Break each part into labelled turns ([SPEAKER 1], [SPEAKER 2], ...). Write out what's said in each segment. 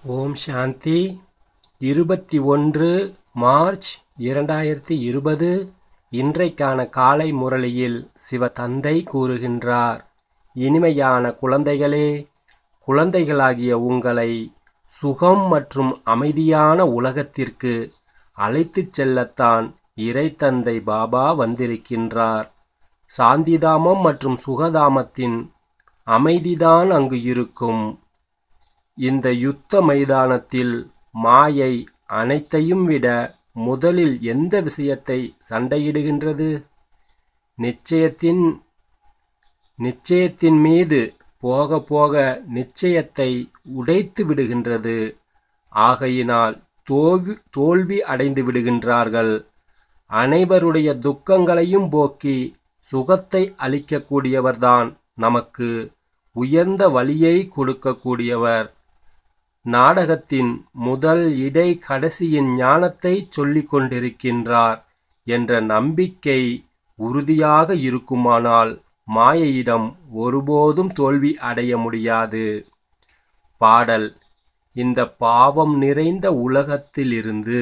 [SPEAKER 1] ஓம் சாந்தி இருபத்தி ஒன்று மார்ச் இரண்டாயிரத்தி இருபது இன்றைக்கான காலை முரளியில் சிவதந்தை கூறுகின்றார் இனிமையான குழந்தைகளே குழந்தைகளாகிய உங்களை சுகம் மற்றும் அமைதியான உலகத்திற்கு அழைத்துச் செல்லத்தான் இறைத்தந்தை பாபா வந்திருக்கின்றார் சாந்திதாமம் மற்றும் சுகதாமத்தின் அமைதிதான் அங்கு இருக்கும் இந்த யுத்த மைதானத்தில் மாயை அனைத்தையும் விட முதலில் எந்த விஷயத்தை சண்டையிடுகின்றது நிச்சயத்தின் நிச்சயத்தின் மீது போக போக நிச்சயத்தை உடைத்து விடுகின்றது ஆகையினால் தோல்வி தோல்வி அடைந்து விடுகின்றார்கள் அனைவருடைய துக்கங்களையும் போக்கி சுகத்தை அளிக்கக்கூடியவர்தான் நமக்கு உயர்ந்த வழியை கொடுக்கக்கூடியவர் நாடகத்தின் முதல் இடை கடைசியின் ஞானத்தை சொல்லிக் கொண்டிருக்கின்றார் என்ற நம்பிக்கை உறுதியாக இருக்குமானால் மாயையிடம் ஒருபோதும் தோல்வி அடைய முடியாது பாடல் இந்த பாவம் நிறைந்த உலகத்திலிருந்து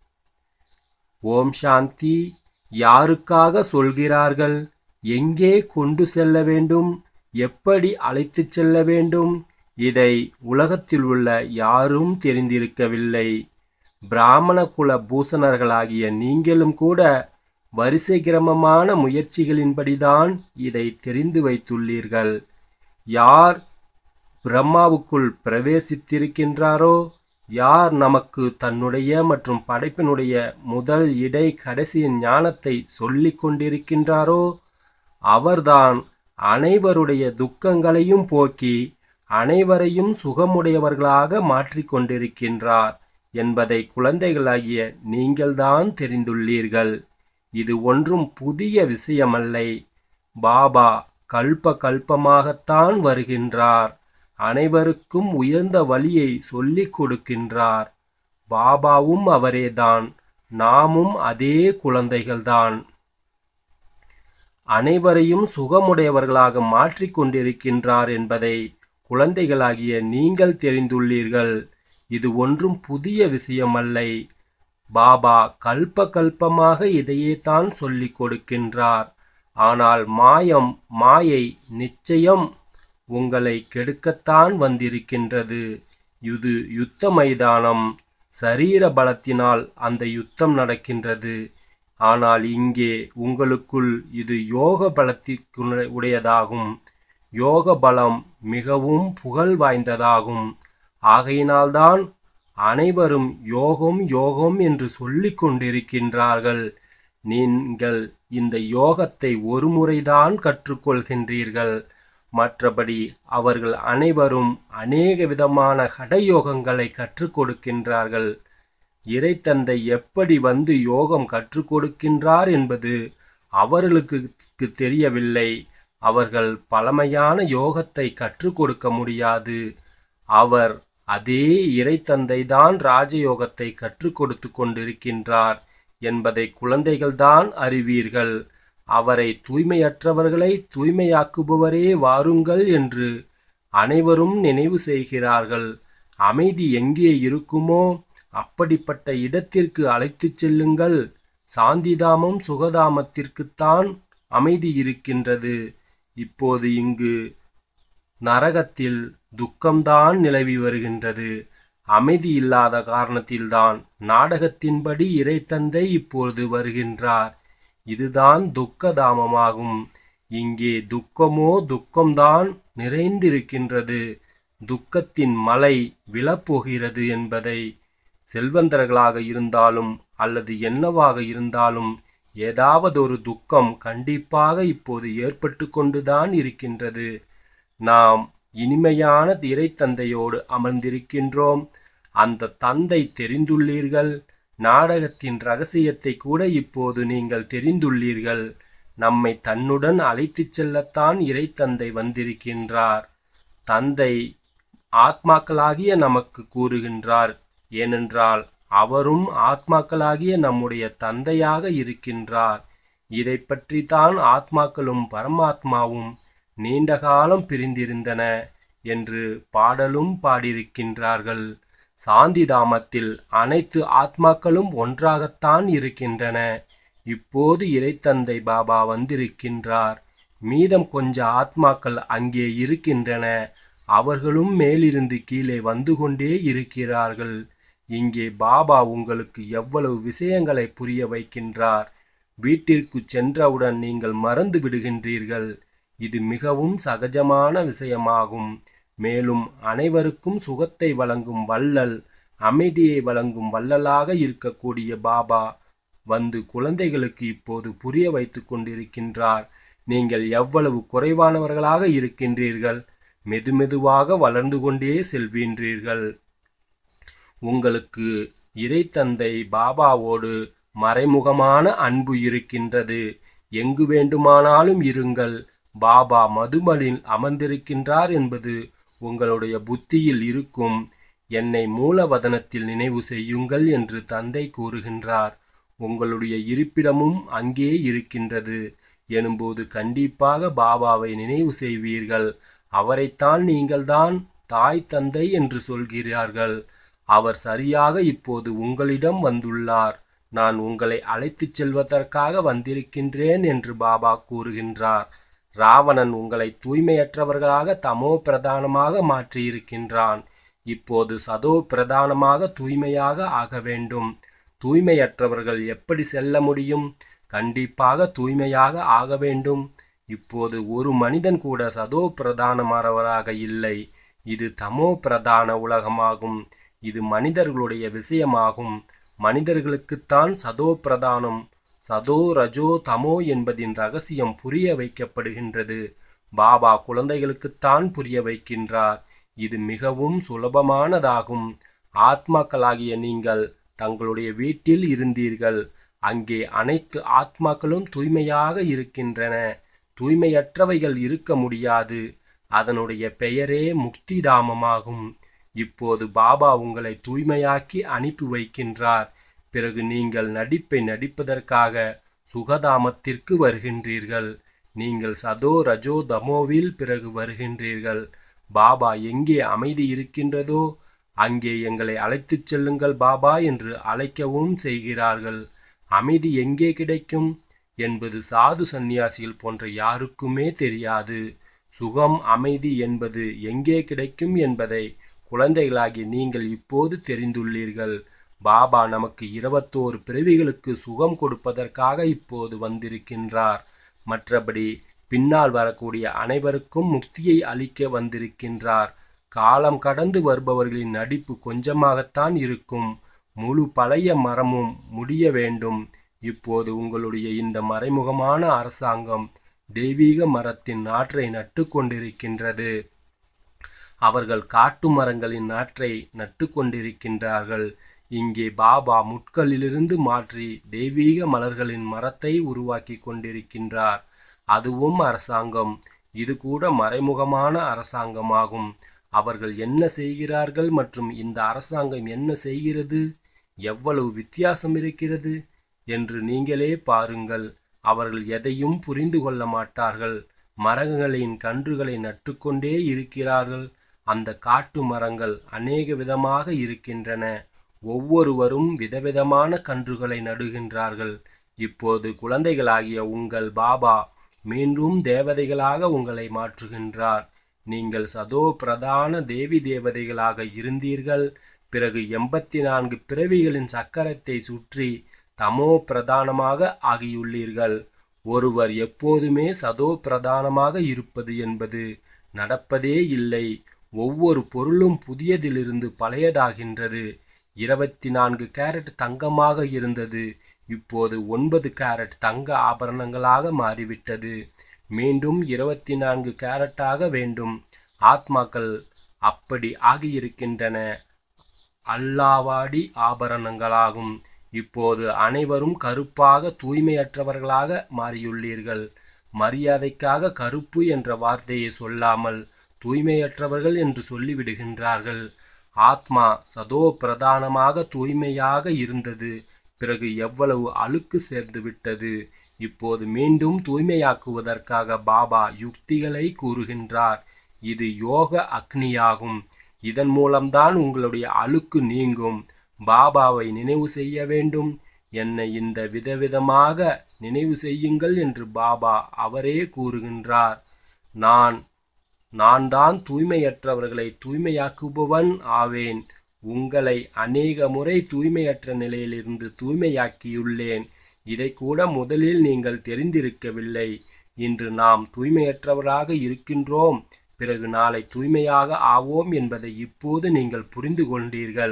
[SPEAKER 1] ஓம் சாந்தி யாருக்காக சொல்கிறார்கள் எங்கே கொண்டு செல்ல வேண்டும் எப்படி அழைத்துச் செல்ல வேண்டும் இதை உலகத்தில் உள்ள யாரும் தெரிந்திருக்கவில்லை பிராமண குல பூசணர்களாகிய நீங்களும் கூட வரிசை கிரமமான முயற்சிகளின்படிதான் இதை தெரிந்து வைத்துள்ளீர்கள் யார் பிரம்மாவுக்குள் பிரவேசித்திருக்கின்றாரோ யார் நமக்கு தன்னுடைய மற்றும் படைப்பினுடைய முதல் இடை கடைசியின் ஞானத்தை சொல்லிக் கொண்டிருக்கின்றாரோ அவர்தான் அனைவருடைய துக்கங்களையும் போக்கி அனைவரையும் சுகமுடையவர்களாக மாற்றிக்கொண்டிருக்கின்றார் என்பதை குழந்தைகளாகிய நீங்கள்தான் தெரிந்துள்ளீர்கள் இது ஒன்றும் புதிய விஷயமல்லை பாபா கல்ப கல்பமாகத்தான் வருகின்றார் அனைவருக்கும் உயர்ந்த வழியை சொல்லிக் கொடுக்கின்றார் பாபாவும் அவரேதான் நாமும் அதே குழந்தைகள்தான் அனைவரையும் சுகமுடையவர்களாக மாற்றிக் கொண்டிருக்கின்றார் என்பதை குழந்தைகளாகிய நீங்கள் தெரிந்துள்ளீர்கள் இது ஒன்றும் புதிய விஷயமல்லை பாபா கல்ப கல்பமாக இதையே தான் சொல்லிக் கொடுக்கின்றார் ஆனால் மாயம் மாயை நிச்சயம் உங்களை கெடுக்கத்தான் வந்திருக்கின்றது இது யுத்த மைதானம் சரீர பலத்தினால் அந்த யுத்தம் நடக்கின்றது ஆனால் இங்கே உங்களுக்குள் இது யோக பலத்திற்கு உடையதாகும் யோக பலம் மிகவும் புகழ் வாய்ந்ததாகும் ஆகையினால்தான் அனைவரும் யோகம் யோகம் என்று சொல்லிக் கொண்டிருக்கின்றார்கள் நீங்கள் இந்த யோகத்தை ஒரு முறைதான் கற்றுக்கொள்கின்றீர்கள் மற்றபடி அவர்கள் அனைவரும் அநேக விதமான கடயோகங்களை கற்றுக் கொடுக்கின்றார்கள் இறைத்தந்தை எப்படி வந்து யோகம் கற்றுக் கொடுக்கின்றார் என்பது அவர்களுக்கு தெரியவில்லை அவர்கள் பழமையான யோகத்தை கற்றுக் கொடுக்க முடியாது அவர் அதே இறைத்தந்தை தான் ராஜயோகத்தை கற்றுக் கொடுத்து கொண்டிருக்கின்றார் என்பதை குழந்தைகள்தான் அறிவீர்கள் அவரை தூய்மையற்றவர்களை தூய்மையாக்குபவரே வாருங்கள் என்று அனைவரும் நினைவு செய்கிறார்கள் அமைதி எங்கே இருக்குமோ அப்படிப்பட்ட இடத்திற்கு அழைத்துச் செல்லுங்கள் சாந்திதாமம் சுகதாமத்திற்குத்தான் அமைதி இருக்கின்றது இப்போது இங்கு நரகத்தில் துக்கம்தான் நிலவி வருகின்றது அமைதி இல்லாத காரணத்தில்தான் நாடகத்தின்படி இறைத்தந்தை இப்பொழுது வருகின்றார் இதுதான் துக்கதாமமாகும் இங்கே துக்கமோ துக்கம்தான் நிறைந்திருக்கின்றது துக்கத்தின் மலை விழப்போகிறது என்பதை செல்வந்தர்களாக இருந்தாலும் அல்லது என்னவாக இருந்தாலும் ஏதாவது ஒரு துக்கம் கண்டிப்பாக இப்போது ஏற்பட்டு கொண்டுதான் இருக்கின்றது நாம் இனிமையான இறைத்தந்தையோடு அமர்ந்திருக்கின்றோம் அந்த தந்தை தெரிந்துள்ளீர்கள் நாடகத்தின் ரகசியத்தை கூட இப்போது நீங்கள் தெரிந்துள்ளீர்கள் நம்மை தன்னுடன் அழைத்துச் செல்லத்தான் இறைத்தந்தை வந்திருக்கின்றார் தந்தை ஆத்மாக்களாகிய நமக்கு கூறுகின்றார் ஏனென்றால் அவரும் ஆத்மாக்களாகிய நம்முடைய தந்தையாக இருக்கின்றார் இதை பற்றி தான் ஆத்மாக்களும் பரமாத்மாவும் நீண்ட காலம் பிரிந்திருந்தன என்று பாடலும் பாடியிருக்கின்றார்கள் சாந்தி தாமத்தில் அனைத்து ஆத்மாக்களும் ஒன்றாகத்தான் இருக்கின்றன இப்போது இறைத்தந்தை பாபா வந்திருக்கின்றார் மீதம் கொஞ்ச ஆத்மாக்கள் அங்கே இருக்கின்றன அவர்களும் மேலிருந்து கீழே வந்து கொண்டே இருக்கிறார்கள் இங்கே பாபா உங்களுக்கு எவ்வளவு விஷயங்களை புரிய வைக்கின்றார் வீட்டிற்கு சென்றவுடன் நீங்கள் மறந்து விடுகின்றீர்கள் இது மிகவும் சகஜமான விஷயமாகும் மேலும் அனைவருக்கும் சுகத்தை வழங்கும் வள்ளல் அமைதியை வழங்கும் வள்ளலாக இருக்கக்கூடிய பாபா வந்து குழந்தைகளுக்கு இப்போது புரிய வைத்துக் கொண்டிருக்கின்றார் நீங்கள் எவ்வளவு குறைவானவர்களாக இருக்கின்றீர்கள் மெதுமெதுவாக வளர்ந்து கொண்டே செல்கின்றீர்கள் உங்களுக்கு இறைத்தந்தை பாபாவோடு மறைமுகமான அன்பு இருக்கின்றது எங்கு வேண்டுமானாலும் இருங்கள் பாபா மதுமலில் அமர்ந்திருக்கின்றார் என்பது உங்களுடைய புத்தியில் இருக்கும் என்னை மூலவதனத்தில் நினைவு செய்யுங்கள் என்று தந்தை கூறுகின்றார் உங்களுடைய இருப்பிடமும் அங்கே இருக்கின்றது எனும்போது கண்டிப்பாக பாபாவை நினைவு செய்வீர்கள் அவரைத்தான் நீங்கள்தான் தாய் தந்தை என்று சொல்கிறார்கள் அவர் சரியாக இப்போது உங்களிடம் வந்துள்ளார் நான் உங்களை அழைத்துச் செல்வதற்காக வந்திருக்கின்றேன் என்று பாபா கூறுகின்றார் ராவணன் உங்களை தூய்மையற்றவர்களாக தமோ பிரதானமாக மாற்றியிருக்கின்றான் இப்போது சதோ பிரதானமாக தூய்மையாக ஆக வேண்டும் தூய்மையற்றவர்கள் எப்படி செல்ல முடியும் கண்டிப்பாக தூய்மையாக ஆக வேண்டும் இப்போது ஒரு மனிதன் கூட சதோ பிரதானமானவராக இல்லை இது தமோ பிரதான உலகமாகும் இது மனிதர்களுடைய விஷயமாகும் மனிதர்களுக்குத்தான் சதோ பிரதானம் சதோ ரஜோ தமோ என்பதின் ரகசியம் புரிய வைக்கப்படுகின்றது பாபா குழந்தைகளுக்குத்தான் புரிய வைக்கின்றார் இது மிகவும் சுலபமானதாகும் ஆத்மாக்களாகிய நீங்கள் தங்களுடைய வீட்டில் இருந்தீர்கள் அங்கே அனைத்து ஆத்மாக்களும் தூய்மையாக இருக்கின்றன தூய்மையற்றவைகள் இருக்க முடியாது அதனுடைய பெயரே முக்தி தாமமாகும் இப்போது பாபா உங்களை தூய்மையாக்கி அனுப்பி வைக்கின்றார் பிறகு நீங்கள் நடிப்பை நடிப்பதற்காக சுகதாமத்திற்கு வருகின்றீர்கள் நீங்கள் சதோ ரஜோ தமோவில் பிறகு வருகின்றீர்கள் பாபா எங்கே அமைதி இருக்கின்றதோ அங்கே எங்களை அழைத்துச் செல்லுங்கள் பாபா என்று அழைக்கவும் செய்கிறார்கள் அமைதி எங்கே கிடைக்கும் என்பது சாது சந்நியாசிகள் போன்ற யாருக்குமே தெரியாது சுகம் அமைதி என்பது எங்கே கிடைக்கும் என்பதை குழந்தைகளாகி நீங்கள் இப்போது தெரிந்துள்ளீர்கள் பாபா நமக்கு இருபத்தோரு பிறவிகளுக்கு சுகம் கொடுப்பதற்காக இப்போது வந்திருக்கின்றார் மற்றபடி பின்னால் வரக்கூடிய அனைவருக்கும் முக்தியை அளிக்க வந்திருக்கின்றார் காலம் கடந்து வருபவர்களின் நடிப்பு கொஞ்சமாகத்தான் இருக்கும் முழு பழைய மரமும் முடிய வேண்டும் இப்போது உங்களுடைய இந்த மறைமுகமான அரசாங்கம் தெய்வீக மரத்தின் நாற்றை நட்டு கொண்டிருக்கின்றது அவர்கள் காட்டு மரங்களின் நாற்றை நட்டு கொண்டிருக்கின்றார்கள் இங்கே பாபா முட்களிலிருந்து மாற்றி தெய்வீக மலர்களின் மரத்தை உருவாக்கி கொண்டிருக்கின்றார் அதுவும் அரசாங்கம் இது கூட மறைமுகமான அரசாங்கமாகும் அவர்கள் என்ன செய்கிறார்கள் மற்றும் இந்த அரசாங்கம் என்ன செய்கிறது எவ்வளவு வித்தியாசம் இருக்கிறது என்று நீங்களே பாருங்கள் அவர்கள் எதையும் புரிந்து கொள்ள மாட்டார்கள் மரங்களின் கன்றுகளை நட்டுக்கொண்டே இருக்கிறார்கள் அந்த காட்டு மரங்கள் அநேக விதமாக இருக்கின்றன ஒவ்வொருவரும் விதவிதமான கன்றுகளை நடுகின்றார்கள் இப்போது குழந்தைகளாகிய உங்கள் பாபா மீண்டும் தேவதைகளாக உங்களை மாற்றுகின்றார் நீங்கள் சதோ பிரதான தேவி தேவதைகளாக இருந்தீர்கள் பிறகு எண்பத்தி நான்கு பிறவிகளின் சக்கரத்தை சுற்றி தமோ பிரதானமாக ஆகியுள்ளீர்கள் ஒருவர் எப்போதுமே சதோ பிரதானமாக இருப்பது என்பது நடப்பதே இல்லை ஒவ்வொரு பொருளும் புதியதிலிருந்து பழையதாகின்றது இருபத்தி நான்கு கேரட் தங்கமாக இருந்தது இப்போது ஒன்பது கேரட் தங்க ஆபரணங்களாக மாறிவிட்டது மீண்டும் இருபத்தி நான்கு கேரட்டாக வேண்டும் ஆத்மாக்கள் அப்படி ஆகியிருக்கின்றன அல்லாவாடி ஆபரணங்களாகும் இப்போது அனைவரும் கருப்பாக தூய்மையற்றவர்களாக மாறியுள்ளீர்கள் மரியாதைக்காக கருப்பு என்ற வார்த்தையை சொல்லாமல் தூய்மையற்றவர்கள் என்று சொல்லிவிடுகின்றார்கள் ஆத்மா சதோ பிரதானமாக தூய்மையாக இருந்தது பிறகு எவ்வளவு அழுக்கு சேர்ந்து விட்டது இப்போது மீண்டும் தூய்மையாக்குவதற்காக பாபா யுக்திகளை கூறுகின்றார் இது யோக அக்னியாகும் இதன் மூலம்தான் உங்களுடைய அழுக்கு நீங்கும் பாபாவை நினைவு செய்ய வேண்டும் என்னை இந்த விதவிதமாக நினைவு செய்யுங்கள் என்று பாபா அவரே கூறுகின்றார் நான் நான் தான் தூய்மையற்றவர்களை தூய்மையாக்குபவன் ஆவேன் உங்களை அநேக முறை தூய்மையற்ற நிலையிலிருந்து தூய்மையாக்கியுள்ளேன் இதை கூட முதலில் நீங்கள் தெரிந்திருக்கவில்லை இன்று நாம் தூய்மையற்றவராக இருக்கின்றோம் பிறகு நாளை தூய்மையாக ஆவோம் என்பதை இப்போது நீங்கள் புரிந்து கொண்டீர்கள்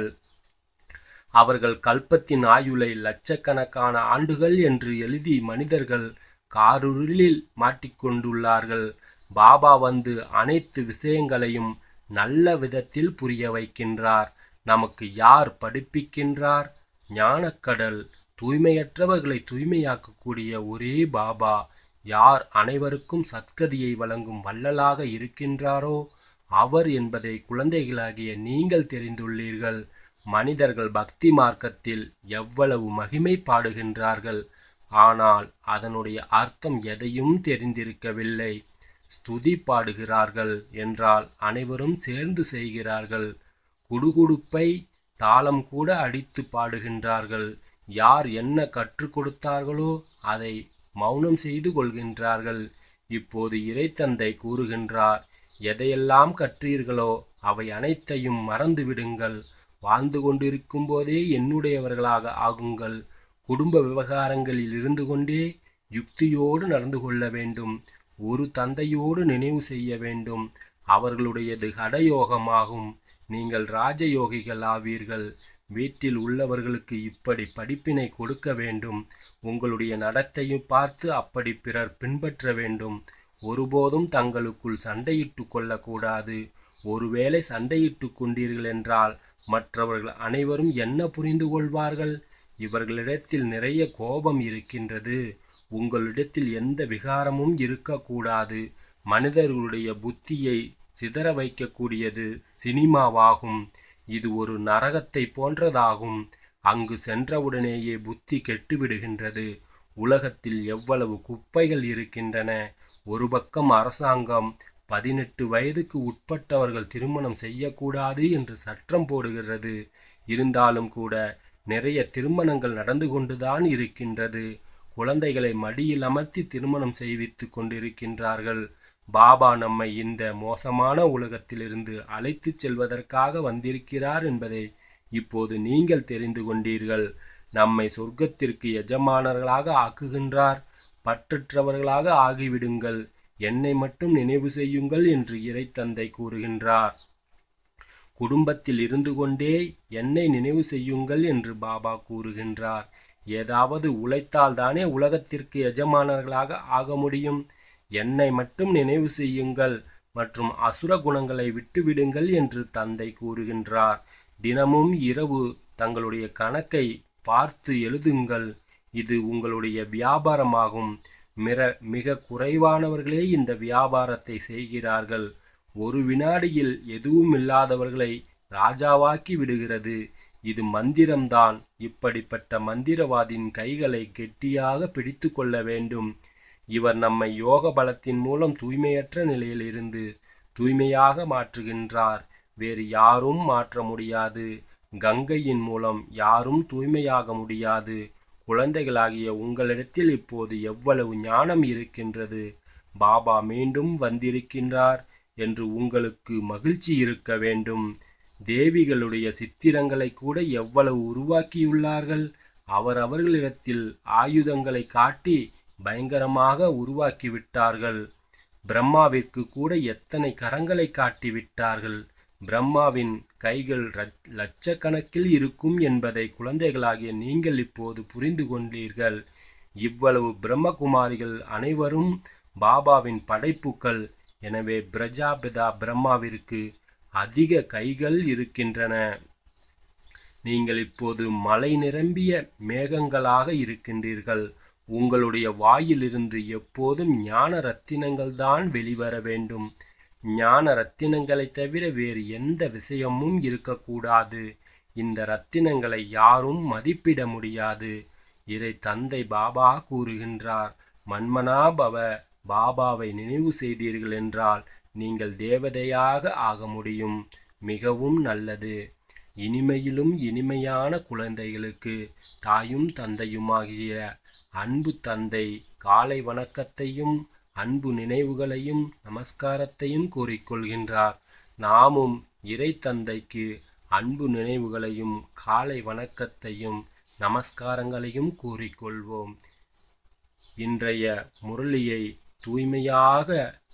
[SPEAKER 1] அவர்கள் கல்பத்தின் ஆயுளை லட்சக்கணக்கான ஆண்டுகள் என்று எழுதி மனிதர்கள் காருருளில் மாட்டிக்கொண்டுள்ளார்கள் பாபா வந்து அனைத்து விஷயங்களையும் நல்ல விதத்தில் புரிய வைக்கின்றார் நமக்கு யார் படிப்பிக்கின்றார் ஞானக்கடல் தூய்மையற்றவர்களை தூய்மையாக்கக்கூடிய ஒரே பாபா யார் அனைவருக்கும் சத்கதியை வழங்கும் வள்ளலாக இருக்கின்றாரோ அவர் என்பதை குழந்தைகளாகிய நீங்கள் தெரிந்துள்ளீர்கள் மனிதர்கள் பக்தி மார்க்கத்தில் எவ்வளவு மகிமை பாடுகின்றார்கள் ஆனால் அதனுடைய அர்த்தம் எதையும் தெரிந்திருக்கவில்லை ஸ்துதி பாடுகிறார்கள் என்றால் அனைவரும் சேர்ந்து செய்கிறார்கள் குடுகுடுப்பை தாளம் கூட அடித்து பாடுகின்றார்கள் யார் என்ன கற்றுக் கொடுத்தார்களோ அதை மௌனம் செய்து கொள்கின்றார்கள் இப்போது இறைத்தந்தை கூறுகின்றார் எதையெல்லாம் கற்றீர்களோ அவை அனைத்தையும் மறந்துவிடுங்கள் வாழ்ந்து கொண்டிருக்கும் போதே என்னுடையவர்களாக ஆகுங்கள் குடும்ப விவகாரங்களில் இருந்து கொண்டே யுக்தியோடு நடந்து கொள்ள வேண்டும் ஒரு தந்தையோடு நினைவு செய்ய வேண்டும் அவர்களுடையது ஹடயோகமாகும் நீங்கள் ராஜயோகிகள் ஆவீர்கள் வீட்டில் உள்ளவர்களுக்கு இப்படி படிப்பினை கொடுக்க வேண்டும் உங்களுடைய நடத்தையும் பார்த்து அப்படி பிறர் பின்பற்ற வேண்டும் ஒருபோதும் தங்களுக்குள் சண்டையிட்டு கொள்ளக்கூடாது ஒருவேளை சண்டையிட்டு கொண்டீர்கள் என்றால் மற்றவர்கள் அனைவரும் என்ன புரிந்து கொள்வார்கள் இவர்களிடத்தில் நிறைய கோபம் இருக்கின்றது உங்களிடத்தில் எந்த விகாரமும் இருக்கக்கூடாது மனிதர்களுடைய புத்தியை சிதற வைக்கக்கூடியது சினிமாவாகும் இது ஒரு நரகத்தை போன்றதாகும் அங்கு சென்றவுடனேயே புத்தி கெட்டுவிடுகின்றது உலகத்தில் எவ்வளவு குப்பைகள் இருக்கின்றன ஒரு பக்கம் அரசாங்கம் பதினெட்டு வயதுக்கு உட்பட்டவர்கள் திருமணம் செய்யக்கூடாது என்று சட்டம் போடுகிறது இருந்தாலும் கூட நிறைய திருமணங்கள் நடந்து கொண்டுதான் இருக்கின்றது குழந்தைகளை மடியில் அமர்த்தி திருமணம் செய்வித்து கொண்டிருக்கின்றார்கள் பாபா நம்மை இந்த மோசமான உலகத்திலிருந்து அழைத்துச் செல்வதற்காக வந்திருக்கிறார் என்பதை இப்போது நீங்கள் தெரிந்து கொண்டீர்கள் நம்மை சொர்க்கத்திற்கு எஜமானர்களாக ஆக்குகின்றார் பற்றற்றவர்களாக ஆகிவிடுங்கள் என்னை மட்டும் நினைவு செய்யுங்கள் என்று இறைத்தந்தை கூறுகின்றார் குடும்பத்தில் இருந்து கொண்டே என்னை நினைவு செய்யுங்கள் என்று பாபா கூறுகின்றார் ஏதாவது உழைத்தால் தானே உலகத்திற்கு எஜமானர்களாக ஆக முடியும் என்னை மட்டும் நினைவு செய்யுங்கள் மற்றும் அசுர குணங்களை விட்டுவிடுங்கள் என்று தந்தை கூறுகின்றார் தினமும் இரவு தங்களுடைய கணக்கை பார்த்து எழுதுங்கள் இது உங்களுடைய வியாபாரமாகும் மிக மிக குறைவானவர்களே இந்த வியாபாரத்தை செய்கிறார்கள் ஒரு வினாடியில் எதுவும் இல்லாதவர்களை ராஜாவாக்கி விடுகிறது இது மந்திரம்தான் இப்படிப்பட்ட மந்திரவாதின் கைகளை கெட்டியாக பிடித்து கொள்ள வேண்டும் இவர் நம்மை யோக பலத்தின் மூலம் தூய்மையற்ற நிலையிலிருந்து தூய்மையாக மாற்றுகின்றார் வேறு யாரும் மாற்ற முடியாது கங்கையின் மூலம் யாரும் தூய்மையாக முடியாது குழந்தைகளாகிய உங்களிடத்தில் இப்போது எவ்வளவு ஞானம் இருக்கின்றது பாபா மீண்டும் வந்திருக்கின்றார் என்று உங்களுக்கு மகிழ்ச்சி இருக்க வேண்டும் தேவிகளுடைய சித்திரங்களை கூட எவ்வளவு உருவாக்கியுள்ளார்கள் அவர் அவர்களிடத்தில் ஆயுதங்களை காட்டி பயங்கரமாக உருவாக்கிவிட்டார்கள் பிரம்மாவிற்கு கூட எத்தனை கரங்களை காட்டி விட்டார்கள் பிரம்மாவின் கைகள் லட்சக்கணக்கில் இருக்கும் என்பதை குழந்தைகளாகிய நீங்கள் இப்போது புரிந்து கொண்டீர்கள் இவ்வளவு பிரம்மகுமாரிகள் அனைவரும் பாபாவின் படைப்புக்கள் எனவே பிரஜாபிதா பிரம்மாவிற்கு அதிக கைகள் இருக்கின்றன நீங்கள் இப்போது மலை நிரம்பிய மேகங்களாக இருக்கின்றீர்கள் உங்களுடைய வாயிலிருந்து எப்போதும் ஞான ரத்தினங்கள் தான் வெளிவர வேண்டும் ஞான ரத்தினங்களை தவிர வேறு எந்த விஷயமும் இருக்கக்கூடாது இந்த ரத்தினங்களை யாரும் மதிப்பிட முடியாது இதை தந்தை பாபா கூறுகின்றார் மன்மனா பவ பாபாவை நினைவு செய்தீர்கள் என்றால் நீங்கள் தேவதையாக ஆக முடியும் மிகவும் நல்லது இனிமையிலும் இனிமையான குழந்தைகளுக்கு தாயும் தந்தையுமாகிய அன்பு தந்தை காலை வணக்கத்தையும் அன்பு நினைவுகளையும் நமஸ்காரத்தையும் கூறிக்கொள்கின்றார் நாமும் இறை தந்தைக்கு அன்பு நினைவுகளையும் காலை வணக்கத்தையும் நமஸ்காரங்களையும் கூறிக்கொள்வோம் இன்றைய முரளியை தூய்மையாக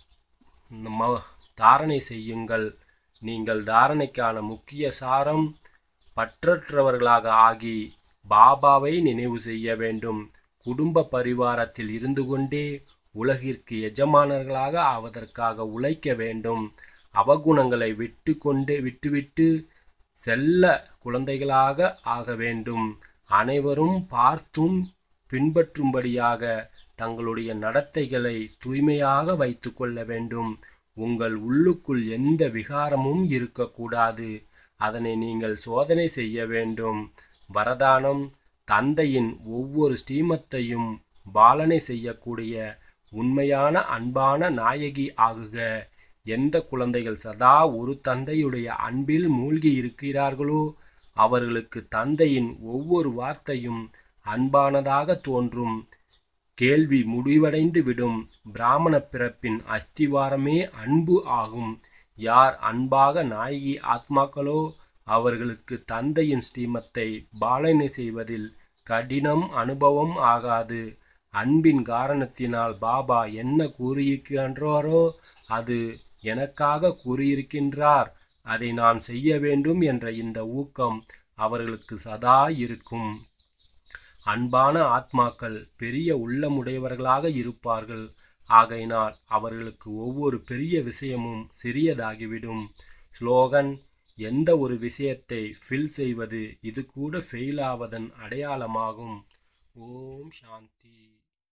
[SPEAKER 1] ம- தாரணை செய்யுங்கள் நீங்கள் தாரணைக்கான முக்கிய சாரம் பற்றற்றவர்களாக ஆகி பாபாவை நினைவு செய்ய வேண்டும் குடும்ப பரிவாரத்தில் இருந்து கொண்டே உலகிற்கு எஜமானர்களாக ஆவதற்காக உழைக்க வேண்டும் அவகுணங்களை விட்டு கொண்டு விட்டுவிட்டு செல்ல குழந்தைகளாக ஆக வேண்டும் அனைவரும் பார்த்தும் பின்பற்றும்படியாக தங்களுடைய நடத்தைகளை தூய்மையாக வைத்துக்கொள்ள வேண்டும் உங்கள் உள்ளுக்குள் எந்த விகாரமும் இருக்கக்கூடாது அதனை நீங்கள் சோதனை செய்ய வேண்டும் வரதானம் தந்தையின் ஒவ்வொரு ஸ்ரீமத்தையும் பாலனை செய்யக்கூடிய உண்மையான அன்பான நாயகி ஆகுக எந்த குழந்தைகள் சதா ஒரு தந்தையுடைய அன்பில் மூழ்கி இருக்கிறார்களோ அவர்களுக்கு தந்தையின் ஒவ்வொரு வார்த்தையும் அன்பானதாக தோன்றும் கேள்வி முடிவடைந்து விடும் பிராமண பிறப்பின் அஸ்திவாரமே அன்பு ஆகும் யார் அன்பாக நாயகி ஆத்மாக்களோ அவர்களுக்கு தந்தையின் ஸ்ரீமத்தை பாலனை செய்வதில் கடினம் அனுபவம் ஆகாது அன்பின் காரணத்தினால் பாபா என்ன கூறியிருக்கின்றாரோ அது எனக்காக கூறியிருக்கின்றார் அதை நான் செய்ய வேண்டும் என்ற இந்த ஊக்கம் அவர்களுக்கு சதா இருக்கும் அன்பான ஆத்மாக்கள் பெரிய உள்ளமுடையவர்களாக இருப்பார்கள் ஆகையினால் அவர்களுக்கு ஒவ்வொரு பெரிய விஷயமும் சிறியதாகிவிடும் ஸ்லோகன் எந்த ஒரு விஷயத்தை ஃபில் செய்வது இது கூட ஃபெயில் ஆவதன் அடையாளமாகும் ஓம் சாந்தி